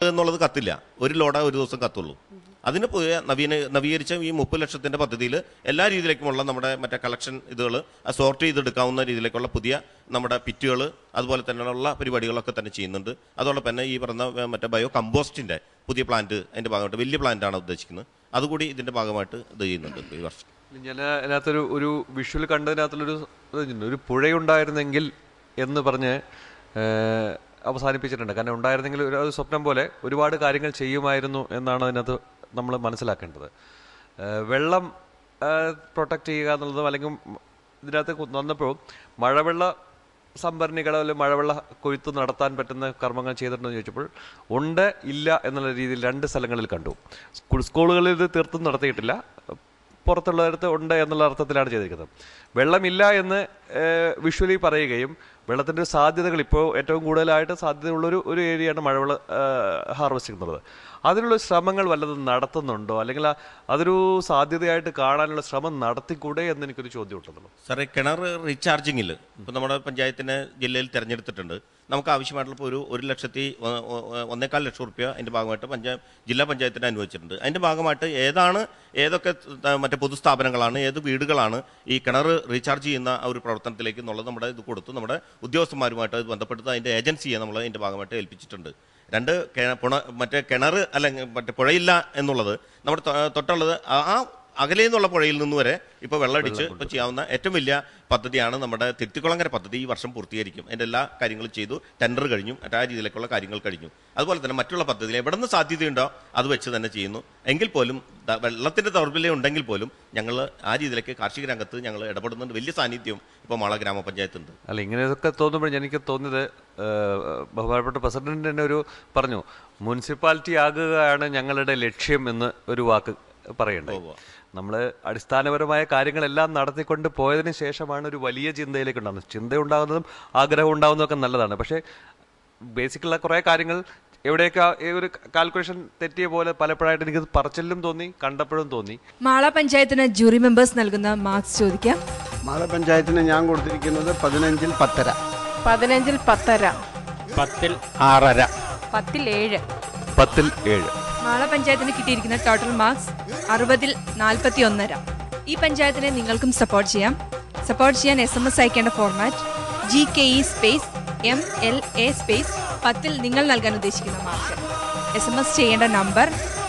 എന്നുള്ളത് കത്തില്ല ഒരു ലോഡ ഒരു ദിവസം കത്തുള്ളൂ അതിന് പുതിയ നവീന നവീകരിച്ച ഈ മുപ്പത് ലക്ഷത്തിന്റെ പദ്ധതിയിൽ എല്ലാ രീതിയിലേക്കുമുള്ള നമ്മുടെ മറ്റേ കളക്ഷൻ ഇതുകൾ സോർട്ട് ചെയ്തെടുക്കാവുന്ന രീതിയിലേക്കുള്ള പുതിയ നമ്മുടെ പിറ്റുകൾ അതുപോലെ തന്നെയുള്ള പരിപാടികളൊക്കെ തന്നെ ചെയ്യുന്നുണ്ട് അതോടൊപ്പം തന്നെ ഈ പറഞ്ഞ ഏ, മറ്റേ ബയോ കമ്പോസ്റ്റിന്റെ പുതിയ പ്ലാന്റ് അതിന്റെ ഭാഗമായിട്ട് വലിയ പ്ലാന്റ് ആണ് ഉദ്ദേശിക്കുന്നത് അതുകൂടി ഇതിന്റെ ഭാഗമായിട്ട് ഇത് ചെയ്യുന്നുണ്ട് ഈ വർഷം ഞാൻ അതിനകത്തൊരു ഒരു വിഷ്വൽ കണ്ടതിനകത്തുള്ളൊരു ഇത് വെച്ചിട്ടുണ്ട്. ഒരു പുഴയുണ്ടായിരുന്നെങ്കിൽ എന്ന് പറഞ്ഞ് ഏഹ്, അവസാനിപ്പിച്ചിട്ടുണ്ട് കാരണം ഉണ്ടായിരുന്നെങ്കിൽ ഒരു അത് സ്വപ്നം പോലെ ഒരുപാട് കാര്യങ്ങൾ ചെയ്യുമായിരുന്നു എന്നാണ് അതിനകത്ത് നമ്മൾ മനസ്സിലാക്കേണ്ടത് ഏഹ്, വെള്ളം പ്രൊട്ടക്റ്റ് ചെയ്യുക എന്നുള്ളതും അല്ലെങ്കിൽ മ- ഇതിനകത്ത് കു- വന്നപ്പോൾ മഴവെള്ള സംഭരണികളോ അല്ലെങ്കിൽ മഴവെള്ള കൊയ്ത്ത് നടത്താൻ പറ്റുന്ന കർമ്മങ്ങൾ ചെയ്തിട്ടുണ്ടോ എന്ന് ചോദിച്ചപ്പോൾ ഉണ്ട് ഇല്ല എന്നുള്ള രീതിയിൽ രണ്ട് സ്ഥലങ്ങളിൽ കണ്ടു സ്കൂൾ സ്കൂളുകളിൽ ഇത് തീർത്തും നടത്തിയിട്ടില്ല പുറത്തുള്ളവരത്ത് ഉണ്ട് എന്നുള്ള അർത്ഥത്തിലാണ് ചെയ്തിരിക്കുന്നത് വെള്ളമില്ല എന്ന് വിഷ്വലി പറയുകയും വെള്ളത്തിൻ്റെ സാധ്യതകൾ ഇപ്പോൾ ഏറ്റവും കൂടുതലായിട്ട് സാധ്യതയുള്ളൊരു ഒരു ഏരിയയാണ് മഴവെള്ള ഹാർവെസ്റ്റിംഗ് എന്നുള്ളത് അതിനുള്ള ശ്രമങ്ങൾ വല്ലതും നടത്തുന്നുണ്ടോ അല്ലെങ്കിൽ ആ- അതൊരു സാധ്യതയായിട്ട് കാണാനുള്ള ശ്രമം നടത്തിക്കൂടെ എന്ന് എനിക്കൊരു ചോദ്യം ഉണ്ടെന്നുള്ളൂ സാറേ കിണർ റീചാർജിങ്ങിൽ ഇപ്പം നമ്മുടെ പഞ്ചായത്തിന് ജില്ലയിൽ തിരഞ്ഞെടുത്തിട്ടുണ്ട് നമുക്ക് ആവശ്യമായിട്ടുള്ള ഇപ്പോൾ ഒരു ഒരു ലക്ഷത്തി ഒ- ഒ- ഒന്നേകാൽ ലക്ഷം റുപ്യ അതിൻ്റെ ഭാഗമായിട്ട് പഞ്ചായത്ത് ജില്ലാ പഞ്ചായത്തിന് അനുവദിച്ചിട്ടുണ്ട് അതിൻ്റെ ഭാഗമായിട്ട് ഏതാണ് ഏതൊക്കെ ത- മറ്റേ പൊതുസ്ഥാപനങ്ങളാണ് ഏത് വീടുകളാണ് ഈ കിണർ റീചാർജ് ചെയ്യുന്ന ആ ഒരു പ്രവർത്തനത്തിലേക്ക് എന്നുള്ളത് നമ്മുടെ ഇത് കൊടുത്ത് നമ്മുടെ ഉദ്യോഗസ്ഥന്മാരുമായിട്ട് ഇത് ബന്ധപ്പെടുത്ത് അതിൻ്റെ ഏജൻസിയെ നമ്മൾ അതിൻ്റെ ഭാഗമായിട്ട് ഏൽപ്പിച്ചിട്ടുണ്ട് രണ്ട് കിണ- പുണ മറ്റേ കിണർ അല്ലെങ്കിൽ മറ്റേ പുഴയില്ല എന്നുള്ളത് നമ്മുടെ തൊ- തൊട്ടുള്ളത് ആ ആ അകലെ നിന്നുള്ള പുഴയിൽ നിന്ന് വരെ ഇപ്പോൾ വെള്ളമടിച്ച് ഇപ്പോൾ ചെയ്യാവുന്ന ഏറ്റവും വലിയ പദ്ധതിയാണ് നമ്മുടെ തിരുത്തിക്കുളങ്ങര പദ്ധതി ഈ വർഷം പൂർത്തീകരിക്കും അതിൻ്റെ എല്ലാ കാര്യങ്ങളും ചെയ്തു ടെൻഡർ കഴിഞ്ഞു മറ്റേ ആ രീതിയിലേക്കുള്ള കാര്യങ്ങൾ കഴിഞ്ഞു അതുപോലെ തന്നെ മറ്റുള്ള പദ്ധതികൾ എവിടെ നിന്ന് സാധ്യതയുണ്ടോ അത് വെച്ച് തന്നെ ചെയ്യുന്നു എങ്കിൽ പോലും ദ- വെള്ളത്തിന്റെ ദൗർബല്യം ഉണ്ടെങ്കിൽ പോലും ഞങ്ങൾ ആ രീതിയിലേക്ക് കാർഷിക രംഗത്ത് ഞങ്ങൾ ഇടപെടുന്നുണ്ട് വലിയ സാന്നിധ്യം ഇപ്പോൾ മാള ഗ്രാമപഞ്ചായത്തുണ്ട് അല്ല ഇങ്ങനെയൊക്കെ തോന്നുമ്പോൾ എനിക്ക് തോന്നിയത് ഏഹ്, ബഹുമാനപ്പെട്ട പ്രസിഡന്റ് തന്നെ ഒരു പറഞ്ഞു മുനിസിപ്പാലിറ്റി ആകുകയാണ് ഞങ്ങളുടെ ലക്ഷ്യം എന്ന് ഒരു വാക്ക് പറയണ്ടേ നമ്മൾ അടിസ്ഥാനപരമായ കാര്യങ്ങളെല്ലാം നടത്തിക്കൊണ്ട് പോയതിന് ശേഷമാണ് ഒരു വലിയ ചിന്തയിലേക്ക് ഉണ്ടാകുന്നത് ചിന്ത ഉണ്ടാകുന്നതും ആഗ്രഹം ഉണ്ടാകുന്നതും ഒക്കെ നല്ലതാണ് പക്ഷേ ബേസിക്കുള്ള കുറേ കാര്യങ്ങൾ എവിടെയൊക്കെ ആ- ഈ ഒരു കാൽക്കുലേഷൻ തെറ്റിയ പോലെ പലപ്പോഴായിട്ട് എനിക്ക് പറച്ചിലും തോന്നി കണ്ടപ്പോഴും തോന്നി മാള പഞ്ചായത്തിന് ജൂറി മെമ്പേഴ്സ് നൽകുന്ന മാർക്സ് ചോദിക്കാം മാള പഞ്ചായത്തിന് ഞാൻ കൊടുത്തിരിക്കുന്നത് പതിനഞ്ചിൽ പത്തര പതിനഞ്ചിൽ പത്തര പത്തിൽ ആറര പത്തിൽ ഏഴ് പത്തിൽ ഏഴ് മാള പഞ്ചായത്തിന് കിട്ടിയിരിക്കുന്ന ടോട്ടൽ മാർക്സ് അറുപതിൽ നാൽപ്പത്തി ഒന്നര ഈ പഞ്ചായത്തിനെ നിങ്ങൾക്കും സപ്പോർട്ട് ചെയ്യാം സപ്പോർട്ട് ചെയ്യാൻ എസ് എം എസ് അയക്കേണ്ട format G K E space M L A space പത്തിൽ നിങ്ങൾ നൽകാൻ ഉദ്ദേശിക്കുന്ന മാർക്ക് എസ് എം എസ് ചെയ്യേണ്ട number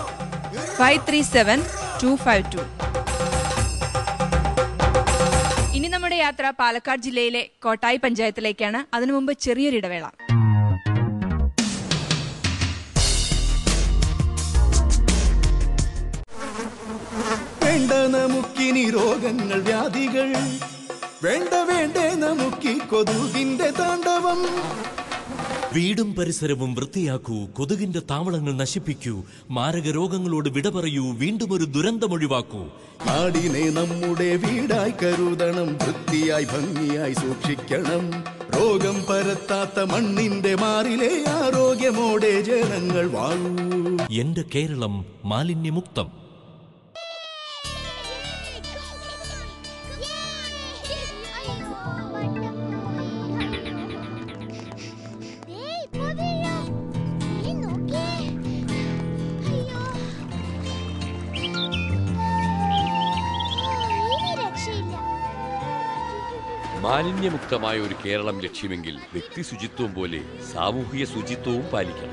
five three seven two five two ഇനി നമ്മുടെ യാത്ര പാലക്കാട് ജില്ലയിലെ കോട്ടായി പഞ്ചായത്തിലേക്കാണ് അതിനു മുമ്പ് ചെറിയൊരു ഇടവേള വേണ്ട നമുക്കിനി രോഗങ്ങൾ വ്യാധികൾ വേണ്ട വേണ്ടേ നമുക്കി കൊതുകിന്റെ താണ്ഡവം വീടും പരിസരവും വൃത്തിയാക്കൂ കൊതുകിന്റെ താവളങ്ങൾ നശിപ്പിക്കൂ മാരക രോഗങ്ങളോട് വിട പറയൂ വീണ്ടും ഒരു ദുരന്തമൊഴിവാക്കൂ നാടിനെ നമ്മുടെ വീടായി കരുതണം വൃത്തിയായി ഭംഗിയായി സൂക്ഷിക്കണം രോഗം പരത്താത്ത മണ്ണിന്റെ മാറിലെ ആരോഗ്യമോടെ ജനങ്ങൾ വാഴൂ എന്റെ കേരളം മാലിന്യമുക്തം മാലിന്യമുക്തമായ ഒരു കേരളം ലക്ഷ്യമെങ്കിൽ വ്യക്തി ശുചിത്വം പോലെ സാമൂഹിക ശുചിത്വവും പാലിക്കണം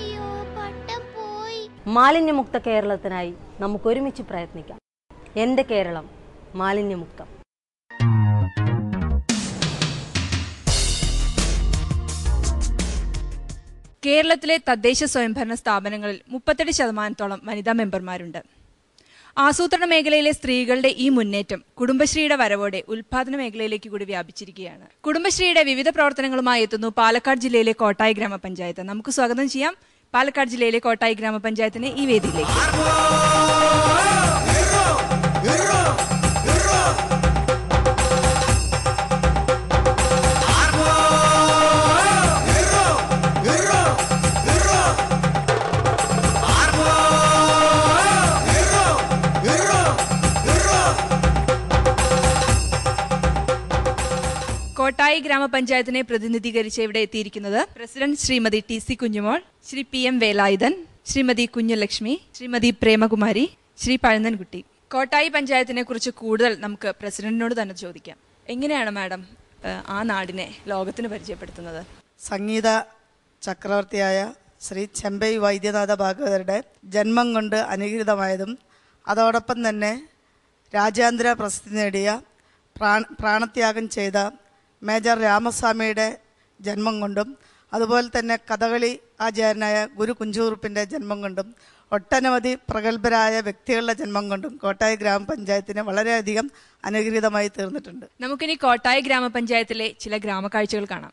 മാലിന്യമുക്ത കേരളത്തിനായി നമുക്ക് ഒരുമിച്ച് പ്രയത്നിക്കാം എൻ്റെ കേരളം മാലിന്യമുക്തം കേരളത്തിലെ തദ്ദേശ സ്വയംഭരണ സ്ഥാപനങ്ങളിൽ മുപ്പത്തെട്ട് ശതമാനത്തോളം വനിതാ മെമ്പർമാരുണ്ട് ആസൂത്രണ മേഖലയിലെ സ്ത്രീകളുടെ ഈ മുന്നേറ്റം കുടുംബശ്രീയുടെ വരവോടെ ഉൽപാദന മേഖലയിലേക്ക് കൂടി വ്യാപിച്ചിരിക്കുകയാണ് കുടുംബശ്രീയുടെ വിവിധ പ്രവർത്തനങ്ങളുമായി എത്തുന്നു പാലക്കാട് ജില്ലയിലെ കോട്ടായി ഗ്രാമപഞ്ചായത്ത് നമുക്ക് സ്വാഗതം ചെയ്യാം പാലക്കാട് ജില്ലയിലെ കോട്ടായി ഗ്രാമപഞ്ചായത്തിനെ ഈ വേദിയിലേക്ക് കോട്ടായി കോട്ടായി ഗ്രാമപഞ്ചായത്തിനെ പ്രതിനിധീകരിച്ച് ഇവിടെ എത്തിയിരിക്കുന്നത് president Shrimati T C Kunjumol Shri P M Velayudhan Shrimati Kunjalakshmi Shrimati Premakumari Shri Pazhannankutty Kottayi പഞ്ചായത്തിനെ കുറിച്ച് കൂടുതൽ നമുക്ക് പ്രസിഡന്റിനോട് തന്നെ ചോദിക്കാം എങ്ങനെയാണ് മാഡം ഏഹ്, ആ നാടിനെ ലോകത്തിന് പരിചയപ്പെടുത്തുന്നത് സംഗീത ചക്രവർത്തിയായ ശ്രീ ചെമ്പൈ വൈദ്യനാഥ ഭാഗവതരുടെ ജന്മം കൊണ്ട് അനുഗ്രഹീതമായതും അതോടൊപ്പം തന്നെ രാജ്യാന്തര പ്രസിദ്ധി നേടിയ പ്രാണ പ്രാണത്യാഗം ചെയ്ത മേജർ രാമസ്വാമിയുടെ ജന്മം കൊണ്ടും അതുപോലെ തന്നെ കഥകളി ആചാര്യനായ ഗുരു കുഞ്ചുറുപ്പിൻ്റെ ജന്മം കൊണ്ടും ഒട്ടനവധി പ്രഗത്ഭരായ വ്യക്തികളുടെ ജന്മം കൊണ്ടും കോട്ടായി ഗ്രാമപഞ്ചായത്തിന് വളരെയധികം അനുഗ്രഹീതമായി തീർന്നിട്ടുണ്ട് നമുക്കിനി കോട്ടായി ഗ്രാമപഞ്ചായത്തിലെ ചില ഗ്രാമക്കാഴ്ചകൾ കാണാം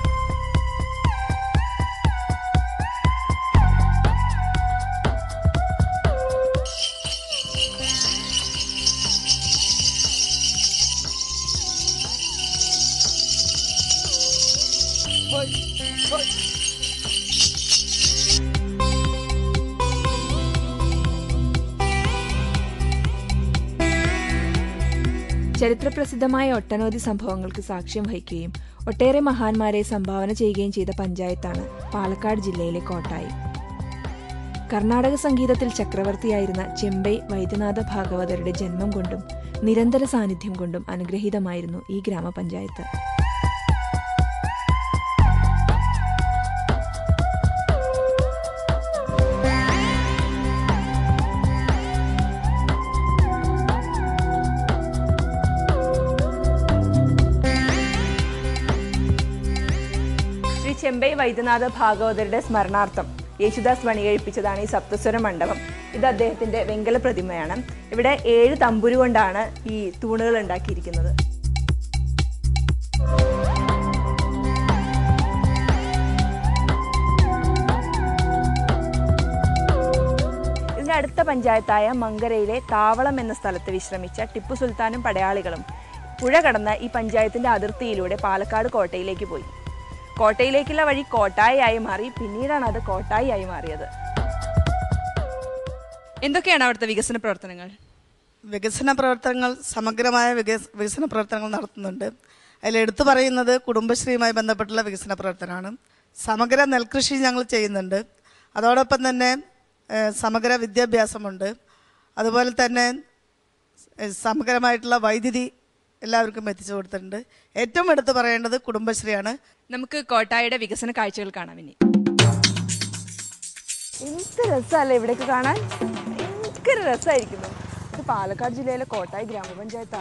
ചരിത്രപ്രസിദ്ധമായ ഒട്ടനവധി സംഭവങ്ങൾക്ക് സാക്ഷ്യം വഹിക്കുകയും ഒട്ടേറെ മഹാന്മാരെ സംഭാവന ചെയ്യുകയും ചെയ്ത പഞ്ചായത്താണ് പാലക്കാട് ജില്ലയിലെ കോട്ടായി കർണാടക സംഗീതത്തിൽ ചക്രവർത്തിയായിരുന്ന ചെമ്പൈ വൈദ്യനാഥ ഭാഗവതരുടെ ജന്മം കൊണ്ടും നിരന്തര സാന്നിധ്യം കൊണ്ടും അനുഗ്രഹീതമായിരുന്നു ഈ ഗ്രാമപഞ്ചായത്ത് ശ്രീ ചെമ്പൈ വൈദ്യനാഥ ഭാഗവതരുടെ സ്മരണാർത്ഥം യേശുദാസ് പണികഴിപ്പിച്ചതാണ് ഈ സപ്തസ്വര മണ്ഡപം ഇത് അദ്ദേഹത്തിന്റെ വെങ്കല പ്രതിമയാണ് ഇവിടെ ഏഴ് തമ്പുരു കൊണ്ടാണ് ഈ തൂണുകൾ ഉണ്ടാക്കിയിരിക്കുന്നത് ഇതിന്റെ അടുത്ത പഞ്ചായത്തായ മങ്കരയിലെ താവളം എന്ന സ്ഥലത്ത് വിശ്രമിച്ച ടിപ്പു സുൽത്താനും പടയാളികളും പുഴ കടന്ന ഈ പഞ്ചായത്തിന്റെ അതിർത്തിയിലൂടെ പാലക്കാട് കോട്ടയിലേക്ക് പോയി കോട്ടയിലേക്കുള്ള വഴി കോട്ടായി മാറി പിന്നീടാണ് അത് കോട്ടായി ആയി മാറിയത് എന്തൊക്കെയാണ് അവിടുത്തെ വികസന പ്രവർത്തനങ്ങൾ വികസന പ്രവർത്തനങ്ങൾ സമഗ്രമായ വികസ് വികസന പ്രവർത്തനങ്ങൾ നടത്തുന്നുണ്ട് അതിൽ എടുത്തു പറയുന്നത് കുടുംബശ്രീയുമായി ബന്ധപ്പെട്ടുള്ള വികസന പ്രവർത്തനമാണ് സമഗ്ര നെൽകൃഷി ഞങ്ങൾ ചെയ്യുന്നുണ്ട് അതോടൊപ്പം തന്നെ ഏഹ്, സമഗ്ര വിദ്യാഭ്യാസമുണ്ട് അതുപോലെ തന്നെ ഏഹ്, സമഗ്രമായിട്ടുള്ള വൈദ്യുതി എല്ലാവർക്കും എത്തിച്ചു കൊടുത്തിട്ടുണ്ട് ഏറ്റവും എടുത്തു പറയേണ്ടത് കുടുംബശ്രീയാണ് നമുക്ക് കോട്ടായുടെ വികസന കാഴ്ചകൾ കാണാം ഇനി എന്ത് രസമല്ലേ ഇവിടേക്ക് കാണാൻ ഭയങ്കര രസമായിരിക്കുന്നു ഇത് പാലക്കാട് ജില്ലയിലെ കോട്ടായി ഗ്രാമപഞ്ചായത്താ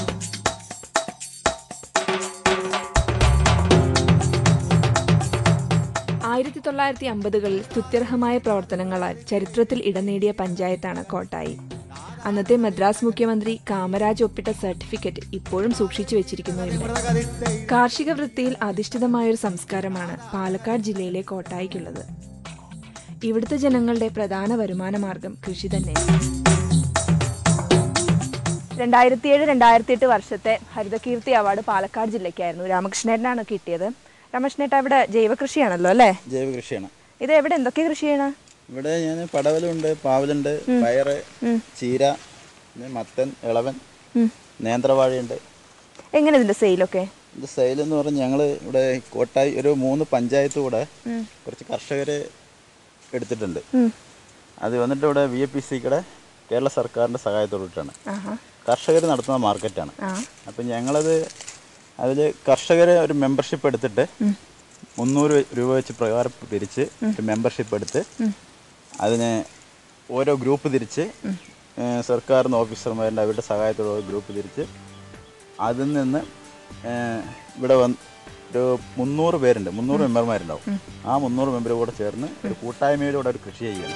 ആയിരത്തി തൊള്ളായിരത്തി അമ്പതുകളിൽ സ്തുത്യർഹമായ പ്രവർത്തനങ്ങളാൽ ചരിത്രത്തിൽ ഇടം നേടിയ പഞ്ചായത്താണ് കോട്ടായി അന്നത്തെ മദ്രാസ് മുഖ്യമന്ത്രി കാമരാജ് ഒപ്പിട്ട സർട്ടിഫിക്കറ്റ് ഇപ്പോഴും സൂക്ഷിച്ചു വെച്ചിരിക്കുന്നു ഇവിടെ കാർഷിക വൃത്തിയിൽ അധിഷ്ഠിതമായ ഒരു സംസ്കാരമാണ് പാലക്കാട് ജില്ലയിലെ കോട്ടായിക്കുള്ളത് ഇവിടുത്തെ ജനങ്ങളുടെ പ്രധാന വരുമാന മാർഗം കൃഷി തന്നെയാണ് രണ്ടായിരത്തി ഏഴ് രണ്ടായിരത്തി എട്ട് വർഷത്തെ ഹരിതകീർത്തി അവാർഡ് പാലക്കാട് ജില്ലയ്ക്കായിരുന്നു രാമകൃഷ്ണേട്ടനാണ് കിട്ടിയത് രാമകൃഷ്ണേട്ട ഇവിടെ ജൈവ കൃഷിയാണല്ലോ അല്ലേ ജൈവ കൃഷിയാണ് ഇത് എവിടെ എന്തൊക്കെ കൃഷി ചെയ്യണ ഇവിടെ ഞാൻ പടവലുണ്ട് പാവലുണ്ട് പയറ് ചീര പിന്നെ മത്തൻ ഇളവൻ നേന്ത്രവാഴയുണ്ട് എങ്ങനെ ഇതിന്റെ സെയിലൊക്കെ ഇത് സെയിൽ എന്ന് പറഞ്ഞ് ഞങ്ങൾ ഇവിടെ കോട്ടായി ഒരു മൂന്ന് പഞ്ചായത്ത് കൂടെ കുറച്ച് കർഷകരെ എടുത്തിട്ടുണ്ട് അത് വന്നിട്ട് ഇവിടെ വി എ പി സിക്കടെ കേരള സർക്കാരിൻ്റെ സഹായത്തോടിട്ടാണ് കർഷകർ നടത്തുന്ന മാർക്കറ്റാണ് അപ്പം ഞങ്ങളത് അതിൽ കർഷകരെ ഒരു മെമ്പർഷിപ്പ് എടുത്തിട്ട് മുന്നൂറ് രൂപ വെച്ച് പ്രകാരം തിരിച്ച് ഒരു മെമ്പർഷിപ്പ് എടുത്ത് അതിനെ ഓരോ ഗ്രൂപ്പ് തിരിച്ച് ഏഹ് സർക്കാരിന്ന് ഓഫീസർമാരുടെ അവരുടെ സഹായത്തോടെ ഒരു ഗ്രൂപ്പ് തിരിച്ച് അതിൽ നിന്ന് ഏഹ് ഇവിടെ വന്ന് ഒരു മുന്നൂറ് പേരുണ്ട് മുന്നൂറ് മെമ്പർമാരുണ്ടാവും ആ മുന്നൂറ് മെമ്പർ കൂടെ ചേർന്ന് ഒരു കൂട്ടായ്മയിലൂടെ ഒരു കൃഷി ചെയ്യണം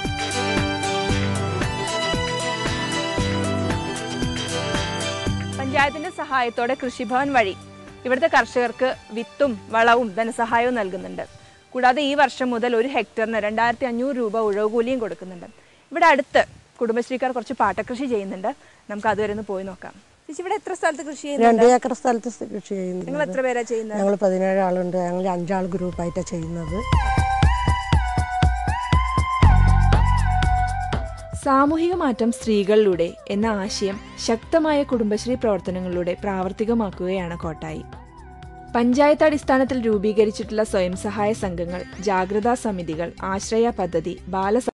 പഞ്ചായത്തിന്റെ സഹായത്തോടെ കൃഷിഭവൻ വഴി ഇവിടുത്തെ കർഷകർക്ക് വിത്തും വളവും ധനസഹായവും നൽകുന്നുണ്ട് കൂടാതെ ഈ വർഷം മുതൽ ഒരു ഹെക്ടറിന് രണ്ടായിരത്തി അഞ്ഞൂറ് രൂപ ഉഴവുകൂലിയും കൊടുക്കുന്നുണ്ട് ഇവിടെ അടുത്ത് കുടുംബശ്രീക്കാർ കുറച്ച് പാട്ടകൃഷി ചെയ്യുന്നുണ്ട് നമുക്ക് അതുവരെ ഒന്ന് പോയി നോക്കാം ചേച്ചി ഇവിടെ എത്ര സ്ഥലത്ത് കൃഷി രണ്ട് ചെയ്യുന്നുണ്ട് ഏക്കർ സ്ഥലത്ത് കൃഷി ചെയ്യുന്നത് നിങ്ങൾ എത്ര പേരാ ചെയ്യുന്നത് ഞങ്ങൾ പതിനേഴ് ആളുണ്ട് ഞങ്ങൾ അഞ്ചാൾ ഗ്രൂപ്പായിട്ടാണ് ചെയ്യുന്നത് സാമൂഹിക മാറ്റം സ്ത്രീകളിലൂടെ എന്ന ആശയം ശക്തമായ കുടുംബശ്രീ പ്രവർത്തനങ്ങളിലൂടെ പ്രാവർത്തികമാക്കുകയാണ് കോട്ടായി പഞ്ചായത്ത് അടിസ്ഥാനത്തിൽ രൂപീകരിച്ചിട്ടുള്ള സ്വയം സഹായ സംഘങ്ങൾ ജാഗ്രതാ സമിതികൾ ആശ്രയ പദ്ധതി ബാല